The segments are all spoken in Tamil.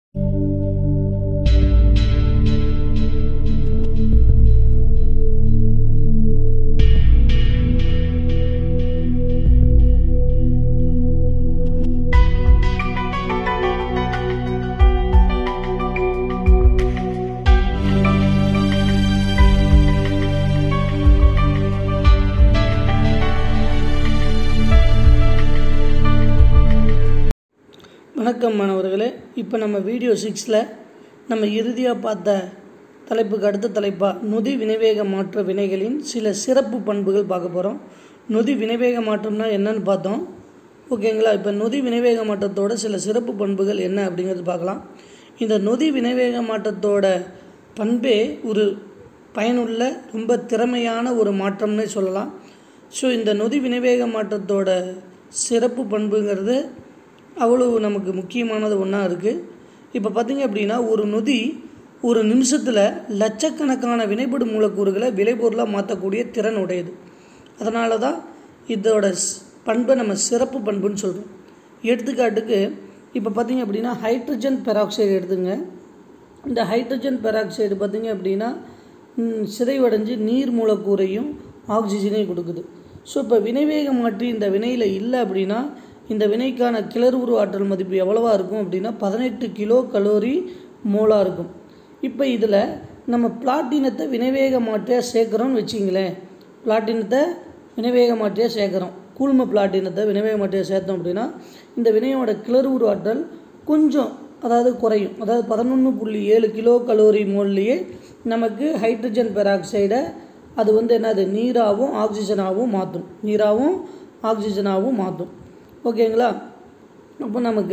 வணக்கம் மாணவர்களே இப்போ நம்ம வீடியோ சிக்ஸில் நம்ம இறுதியாக பார்த்த தலைப்புக்கு அடுத்த தலைப்பாக நொதி வினைவேக மாற்ற வினைகளின் சில சிறப்பு பண்புகள் பார்க்க போகிறோம் நொதி வினைவேக மாற்றம்னா என்னன்னு பார்த்தோம் ஓகேங்களா இப்போ நொதி வினைவேக மாற்றத்தோட சில சிறப்பு பண்புகள் என்ன அப்படிங்கிறது பார்க்கலாம் இந்த நொதி வினைவேக மாற்றத்தோட பண்பே ஒரு பயனுள்ள ரொம்ப திறமையான ஒரு மாற்றம்னே சொல்லலாம் ஸோ இந்த நொதி வினைவேக மாற்றத்தோட சிறப்பு பண்புங்கிறது அவ்வளவு நமக்கு முக்கியமானது ஒன்றா இருக்குது இப்போ பார்த்திங்க அப்படின்னா ஒரு நொதி ஒரு நிமிஷத்தில் லட்சக்கணக்கான வினைபடு மூலக்கூறுகளை விளைபொருளாக மாற்றக்கூடிய திறன் உடையது அதனால தான் இதோட ஸ்- பண்பை நம்ம சிறப்பு பண்புன்னு சொல்கிறோம் எடுத்துக்காட்டுக்கு இப்போ பார்த்திங்க அப்படின்னா ஹைட்ரஜன் பெராக்சைடு எடுத்துங்க இந்த ஹைட்ரஜன் பெராக்சைடு பார்த்திங்க அப்படின்னா ம், சிதைவடைஞ்சு நீர் மூலக்கூறையும் ஆக்சிஜனையும் கொடுக்குது ஸோ இப்போ வினைவேக மாற்றி இந்த வினையில் இல்லை அப்படின்னா இந்த வினைக்கான கிளர்வுரு ஆற்றல் மதிப்பு எவ்வளவா இருக்கும் அப்படின்னா பதினெட்டு கிலோ கலோரி மோலாக இருக்கும் இப்போ இதில் நம்ம பிளாட்டினத்தை வினைவேக மாற்றியாக சேர்க்குறோம்னு வச்சிங்களேன் பிளாட்டினத்தை வினைவேக மாற்றியாக சேர்க்குறோம் கூழ்ம பிளாட்டினத்தை வினைவேக மாற்றியாக சேர்த்தோம் அப்படின்னா இந்த வினையோட கிளர்வுரு ஆற்றல் கொஞ்சம் அதாவது குறையும் அதாவது பதினொன்று புள்ளி ஏழு கிலோ கலோரி மோல்லையே நமக்கு ஹைட்ரஜன் பெராக்சைடை அது வந்து என்னது நீராகவும் ஆக்சிஜனாகவும் மாற்றும் நீராகவும் ஆக்சிஜனாகவும் மாற்றும் ஓகேங்களா அப்போ நமக்கு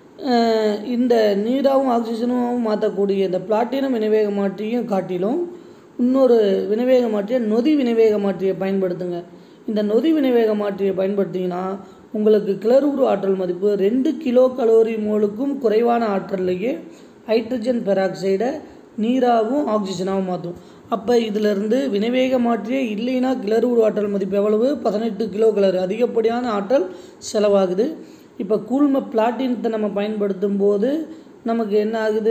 அஹ், இந்த நீராகவும் ஆக்சிஜனாகவும் மாற்றக்கூடிய இந்த பிளாட்டினம் வினைவேக மாற்றியும் காட்டிலும் இன்னொரு வினைவேக மாற்றியை நொதி வினைவேக மாற்றியை பயன்படுத்துங்க இந்த நொதி வினைவேக மாற்றியை பயன்படுத்திங்கன்னா உங்களுக்கு கிளர்வுரு ஆற்றல் மதிப்பு ரெண்டு கிலோ கலோரி மோலுக்கும் குறைவான ஆற்றல்லையே ஹைட்ரஜன் பெராக்சைடை நீராகவும் ஆக்சிஜனாகவும் மாற்றும் அப்போ இதிலிருந்து வினைவேக மாற்றியே இல்லைன்னா கிளர்வுரு ஆற்றல் மதிப்பு எவ்வளவு பதினெட்டு கிலோ கலர் அதிகப்படியான ஆற்றல் செலவாகுது இப்போ கூழ்ம பிளாட்டினத்தை நம்ம பயன்படுத்தும் போது நமக்கு என்ன ஆகுது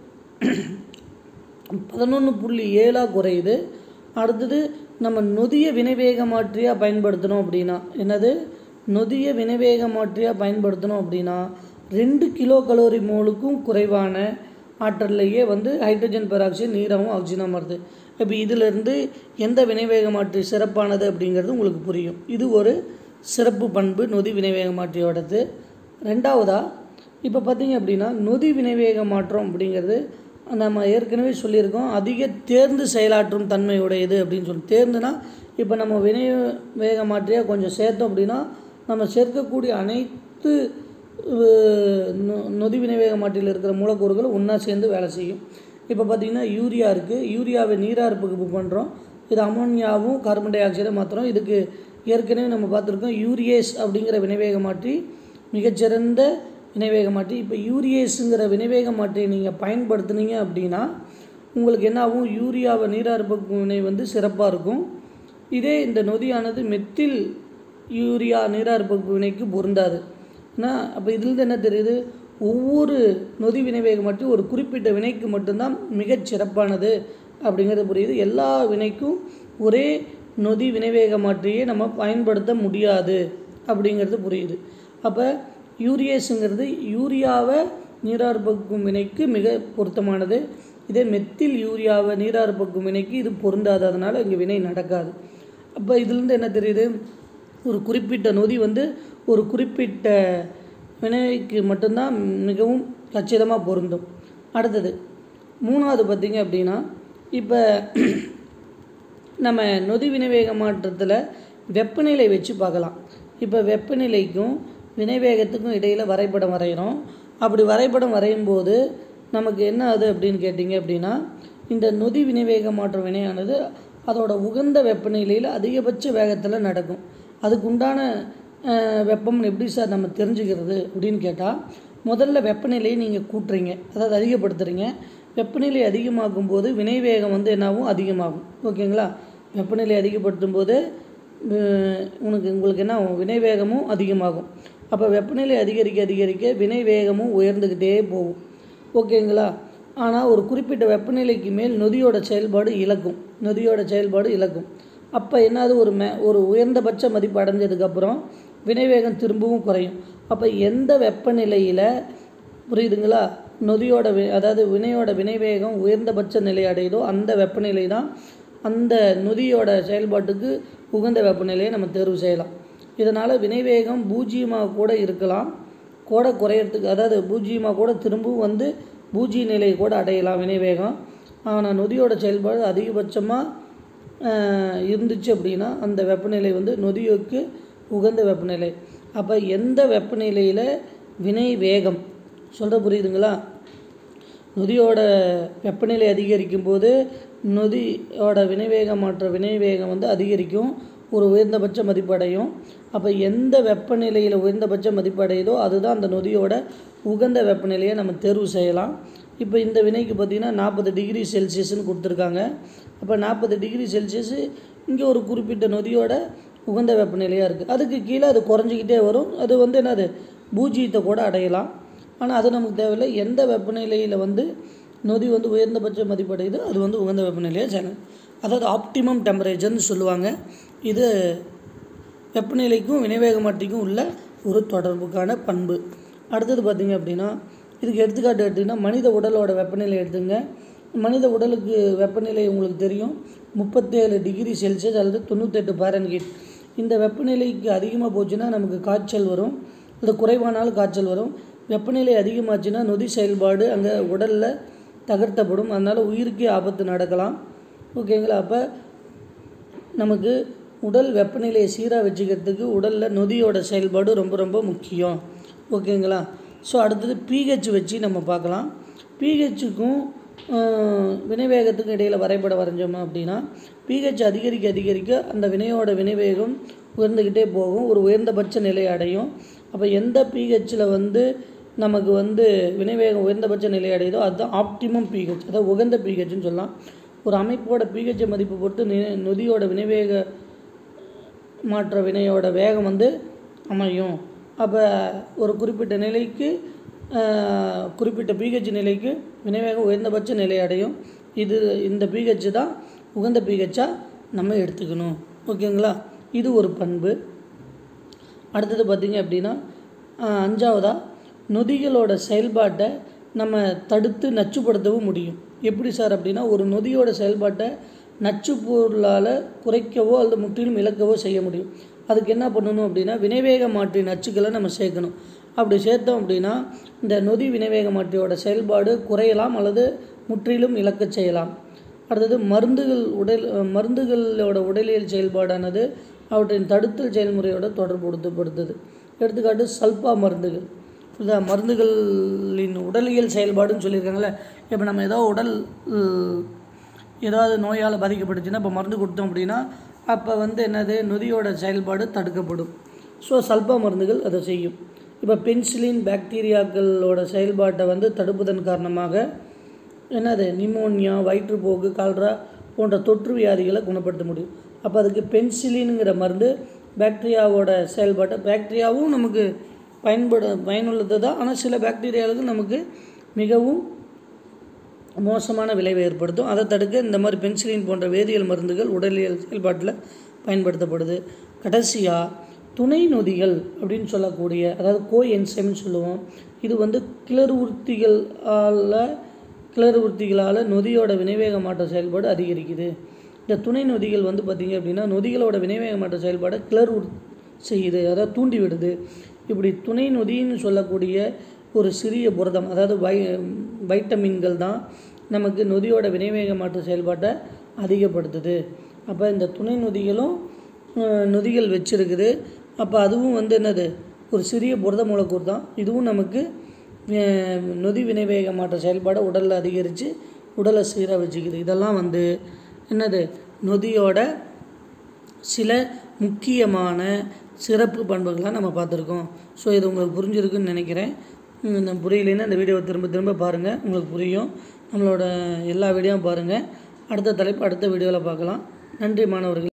பதினொன்று புள்ளி ஏழாக குறையுது அடுத்தது நம்ம நொதிய வினைவேக மாற்றியாக பயன்படுத்தணும் அப்படின்னா என்னது நொதிய வினைவேக மாற்றியாக பயன்படுத்தணும் அப்படின்னா ரெண்டு கிலோ கலோரி மோலுக்கும் குறைவான ஆற்றல்லையே வந்து ஹைட்ரஜன் பெராக்சைடு நீராகவும் ஆக்சிஜனாக மாறுது இப்போ இதிலிருந்து எந்த வினைவேக மாற்றி சிறப்பானது அப்படிங்கிறது உங்களுக்கு புரியும் இது ஒரு சிறப்பு பண்பு நொதி வினைவேக மாற்றியோடது ரெண்டாவதா இப்போ பார்த்தீங்க அப்படின்னா நொதி வினைவேக மாற்றம் அப்படிங்கிறது நம்ம ஏற்கனவே சொல்லியிருக்கோம் அதிக தேர்ந்து செயலாற்றும் தன்மை உடையது அப்படின்னு சொல்லி தேர்ந்துனா இப்போ நம்ம வினை வேக மாற்றியாக கொஞ்சம் சேர்த்தோம் அப்படின்னா நம்ம சேர்க்கக்கூடிய அனைத்து அஹ், நொ- நொதி வினைவேக மாற்றியில் இருக்கிற மூலக்கூறுகள் ஒன்றா சேர்ந்து வேலை செய்யும் இப்போ பார்த்தீங்கன்னா யூரியா இருக்குது யூரியாவை நீராற்புக்கு பண்ணுறோம் இது அமோனியாவும் கார்பன் டை ஆக்சைடை மாற்றுறோம் இதுக்கு ஏற்கனவே நம்ம பார்த்துருக்கோம் யூரியேஸ் அப்படிங்கிற வினைவேக மாற்றி மிகச்சிறந்த வினைவேக மாற்றி இப்போ யூரியேஸுங்கிற வினைவேக மாற்றியை நீங்கள் பயன்படுத்துனீங்க அப்படின்னா உங்களுக்கு என்ன ஆகும் யூரியாவை நீராற்புக்கு வினை வந்து சிறப்பாக இருக்கும் இதே இந்த நொதியானது மெத்தில் யூரியா நீராற்புக்கு வினைக்கு பொருந்தாது ஏன்னா அப்போ இதிலிருந்து என்ன தெரியுது ஒவ்வொரு நொதி வினைவேக மாற்றி ஒரு குறிப்பிட்ட வினைக்கு மட்டும்தான் மிகச் சிறப்பானது அப்படிங்கிறது புரியுது எல்லா வினைக்கும் ஒரே நொதி வினைவேக மாற்றியை நம்ம பயன்படுத்த முடியாது அப்படிங்கிறது புரியுது அப்போ யூரியேஸுங்கிறது யூரியாவை நீராற்பக்கும் வினைக்கு மிக பொருத்தமானது இதே மெத்தில் யூரியாவை நீராற்பக்கும் வினைக்கு இது பொருந்தாததுனால இங்கே வினை நடக்காது அப்போ இதுலேருந்து என்ன தெரியுது ஒரு குறிப்பிட்ட நொதி வந்து ஒரு குறிப்பிட்ட வினைக்கு மட்டும்தான் மிகவும் கச்சிதமாக பொருந்தும் அடுத்தது மூணாவது பார்த்தீங்க அப்படின்னா இப்போ நம்ம நொதி வினைவேக மாற்றத்தில் வெப்பநிலை வச்சு பார்க்கலாம் இப்போ வெப்பநிலைக்கும் வினைவேகத்துக்கும் இடையில் வரைபடம் வரைகிறோம் அப்படி வரைபடம் வரையும் போது நமக்கு என்ன ஆகுது அப்படின்னு கேட்டிங்க அப்படின்னா இந்த நொதி வினைவேக மாற்ற வினையானது அதோட உகந்த வெப்பநிலையில் அதிகபட்ச வேகத்தில் நடக்கும் அதுக்கு உண்டான அஹ், வெப்பம் எப்படி சார் நம்ம தெரிஞ்சுக்கிறது அப்படின்னு கேட்டால் முதல்ல வெப்பநிலையை நீங்கள் கூட்டுறீங்க அதாவது அதிகப்படுத்துறீங்க வெப்பநிலை அதிகமாகும் போது வினைவேகம் வந்து என்னாகும் அதிகமாகும் ஓகேங்களா வெப்பநிலை அதிகப்படுத்தும் போது அஹ், உனக்கு உங்களுக்கு என்ன ஆகும் வினைவேகமும் அதிகமாகும் அப்போ வெப்பநிலை அதிகரிக்க அதிகரிக்க வினைவேகமும் உயர்ந்துக்கிட்டே போகும் ஓகேங்களா ஆனால் ஒரு குறிப்பிட்ட வெப்பநிலைக்கு மேல் நொதியோட செயல்பாடு இழக்கும் நொதியோட செயல்பாடு இழக்கும் அப்போ என்னது ஒரு மே ஒரு உயர்ந்தபட்ச மதிப்பு அடைஞ்சதுக்கப்புறம் வினைவேகம் திரும்பவும் குறையும் அப்போ எந்த வெப்பநிலையில் புரியுதுங்களா நொதியோட வி அதாவது வினையோட வினைவேகம் உயர்ந்தபட்ச நிலை அடையுதோ அந்த வெப்பநிலை தான் அந்த நொதியோட செயல்பாட்டுக்கு உகந்த வெப்பநிலையை நம்ம தேர்வு செய்யலாம் இதனால் வினைவேகம் பூஜ்ஜியமாக கூட இருக்கலாம் கூட குறையறதுக்கு அதாவது பூஜ்ஜியமாக கூட திரும்பவும் வந்து பூஜ்ஜிய நிலையை கூட அடையலாம் வினைவேகம் ஆனால் நொதியோட செயல்பாடு அதிகபட்சமாக இருந்துச்சு அப்படின்னா அந்த வெப்பநிலை வந்து நொதியோக்கு உகந்த வெப்பநிலை அப்போ எந்த வெப்பநிலையில் வினை வேகம் சொல்கிற புரியுதுங்களா நொதியோட வெப்பநிலை அதிகரிக்கும் போது நொதியோட வினைவேக மாற்ற வினைவேகம் வந்து அதிகரிக்கும் ஒரு உயர்ந்தபட்ச மதிப்படையும் அப்போ எந்த வெப்பநிலையில் உயர்ந்தபட்ச மதிப்படையுதோ அதுதான் அந்த நொதியோட உகந்த வெப்பநிலையை நம்ம தேர்வு செய்யலாம் இப்போ இந்த வினைக்கு பார்த்திங்கன்னா நாற்பது டிகிரி செல்சியஸ்னு கொடுத்துருக்காங்க அப்போ நாற்பது டிகிரி செல்சியஸ் இங்கே ஒரு குறிப்பிட்ட நொதியோட உகந்த வெப்பநிலையாக இருக்குது அதுக்கு கீழே அது குறைஞ்சிக்கிட்டே வரும் அது வந்து என்னது பூஜ்ஜியத்தை கூட அடையலாம் ஆனால் அது நமக்கு தேவையில்லை எந்த வெப்பநிலையில் வந்து நொதி வந்து உயர்ந்தபட்ச மதிப்படையுதோ அது வந்து உகந்த வெப்பநிலையாக சேனல் அதாவது ஆப்டிமம் டெம்பரேச்சர்னு சொல்லுவாங்க இது வெப்பநிலைக்கும் வினைவேக மாற்றிக்கும் உள்ள ஒரு தொடர்புக்கான பண்பு அடுத்தது பார்த்திங்க அப்படின்னா இதுக்கு எடுத்துக்காட்டு எடுத்திங்கன்னா மனித உடலோட வெப்பநிலை எடுத்துங்க மனித உடலுக்கு வெப்பநிலை உங்களுக்கு தெரியும் முப்பத்தேழு டிகிரி செல்சியஸ் அல்லது தொண்ணூத்தெட்டு பாரன்ஹீட் இந்த வெப்பநிலைக்கு அதிகமாக போச்சுன்னா நமக்கு காய்ச்சல் வரும் இல்லை குறைவானாலும் காய்ச்சல் வரும் வெப்பநிலை அதிகமாச்சுன்னா நொதி செயல்பாடு அங்கே உடலில் தகர்த்தப்படும் அதனால் உயிருக்கே ஆபத்து நடக்கலாம் ஓகேங்களா அப்போ நமக்கு உடல் வெப்பநிலையை சீராக வச்சுக்கிறதுக்கு உடலில் நொதியோட செயல்பாடு ரொம்ப ரொம்ப முக்கியம் ஓகேங்களா ஸோ அடுத்தது பிஹெச் வச்சு நம்ம பார்க்கலாம் பிஹெச்சுக்கும் வினைவேகத்துக்கும் இடையில் வரைபடம் வரைஞ்சோமா அப்படின்னா பிஹெச் அதிகரிக்க அதிகரிக்க அந்த வினையோட வினைவேகம் உயர்ந்துக்கிட்டே போகும் ஒரு உயர்ந்தபட்ச நிலை அடையும் அப்போ எந்த பிஹெச்சில் வந்து நமக்கு வந்து வினைவேகம் உயர்ந்தபட்ச நிலை அடையுதோ அதுதான் ஆப்டிமம் பிஹெச் அதாவது உகந்த பிஹெச்னு சொல்லலாம் ஒரு அமைப்போட பிஹெச் மதிப்பு பொறுத்து நி நொதியோட வினைவேக மாற்ற வினையோட வேகம் வந்து அமையும் அப்போ ஒரு குறிப்பிட்ட நிலைக்கு குறிப்பிட்ட பிஹெச் நிலைக்கு வினைவேகம் உயர்ந்தபட்ச நிலை அடையும் இது இந்த பிஹெச் தான் உகந்த பிஹெச்சாக நம்ம எடுத்துக்கணும் ஓகேங்களா இது ஒரு பண்பு அடுத்தது பார்த்திங்க அப்படின்னா அஞ்சாவதாக நொதிகளோட செயல்பாட்டை நம்ம தடுத்து நச்சுப்படுத்தவும் முடியும் எப்படி சார் அப்படின்னா ஒரு நொதியோட செயல்பாட்டை நச்சு பொருளால் குறைக்கவோ அல்லது முற்றிலும் இழக்கவோ செய்ய முடியும் அதுக்கு என்ன பண்ணணும் அப்படின்னா வினைவேக மாற்றி நச்சுக்களை நம்ம சேர்க்கணும் அப்படி சேர்த்தோம் அப்படின்னா இந்த நொதி வினைவேக மாற்றியோட செயல்பாடு குறையலாம் அல்லது முற்றிலும் இழக்க செய்யலாம் அடுத்தது மருந்துகள் உடல் மருந்துகளோட உடலியல் செயல்பாடானது அவற்றின் தடுத்தல் செயல்முறையோட தொடர்புடுத்தப்படுத்துது எடுத்துக்காட்டு சல்பா மருந்துகள் இந்த மருந்துகளின் உடலியல் செயல்பாடுன்னு சொல்லியிருக்காங்களே இப்போ நம்ம ஏதோ உடல் ஏதாவது நோயால் பாதிக்கப்பட்டுச்சுன்னா இப்போ மருந்து கொடுத்தோம் அப்படின்னா அப்போ வந்து என்னது நொதியோட செயல்பாடு தடுக்கப்படும் ஸோ சல்பா மருந்துகள் அதை செய்யும் இப்போ பென்சிலின் பாக்டீரியாக்களோட செயல்பாட்டை வந்து தடுப்பதன் காரணமாக என்னது நிமோனியா வயிற்றுப்போக்கு கால்ரா போன்ற தொற்று வியாதிகளை குணப்படுத்த முடியும் அப்போ அதுக்கு பென்சிலினுங்கிற மருந்து பாக்டீரியாவோட செயல்பாட்டை பாக்டீரியாவும் நமக்கு பயன்பட பயனுள்ளது தான் ஆனால் சில பாக்டீரியாவுக்கு நமக்கு மிகவும் மோசமான விளைவை ஏற்படுத்தும் அதை தடுக்க இந்த மாதிரி பென்சிலின் போன்ற வேதியியல் மருந்துகள் உடலியல் செயல்பாட்டில் பயன்படுத்தப்படுது கடைசியாக துணை நொதிகள் அப்படின்னு சொல்லக்கூடிய அதாவது கோ என்சைம்னு சொல்லுவோம் இது வந்து கிளறுவுர்த்திகளால் கிளறுவுர்த்திகளால் நொதியோட வினைவேக மாற்ற செயல்பாடு அதிகரிக்குது இந்த துணை நொதிகள் வந்து பார்த்திங்க அப்படின்னா நொதிகளோட வினைவேக மாற்ற செயல்பாடை கிளறு செய்யுது அதாவது தூண்டி விடுது இப்படி துணை நொதின்னு சொல்லக்கூடிய ஒரு சிறிய புரதம் அதாவது வை வைட்டமின்கள் தான் நமக்கு நொதியோட வினைவேக மாற்ற செயல்பாட்டை அதிகப்படுத்துது அப்போ இந்த துணை நொதிகளும் நொதிகள் வச்சுருக்குது அப்போ அதுவும் வந்து என்னது ஒரு சிறிய புரத மூலக்கூறு தான் இதுவும் நமக்கு நொதி வினைவேக மாற்ற செயல்பாடை உடலில் அதிகரித்து உடலை சீராக வச்சுக்குது இதெல்லாம் வந்து என்னது நொதியோட சில முக்கியமான சிறப்பு பண்புகளாக நம்ம பார்த்துருக்கோம் ஸோ இது உங்களுக்கு புரிஞ்சிருக்குன்னு நினைக்கிறேன் இந்த புரியலைன்னா இந்த வீடியோவை திரும்ப திரும்ப பாருங்கள் உங்களுக்கு புரியும் நம்மளோட எல்லா வீடியோவும் பாருங்கள் அடுத்த தலைப்பு அடுத்த வீடியோவில் பார்க்கலாம் நன்றி மாணவர்கள்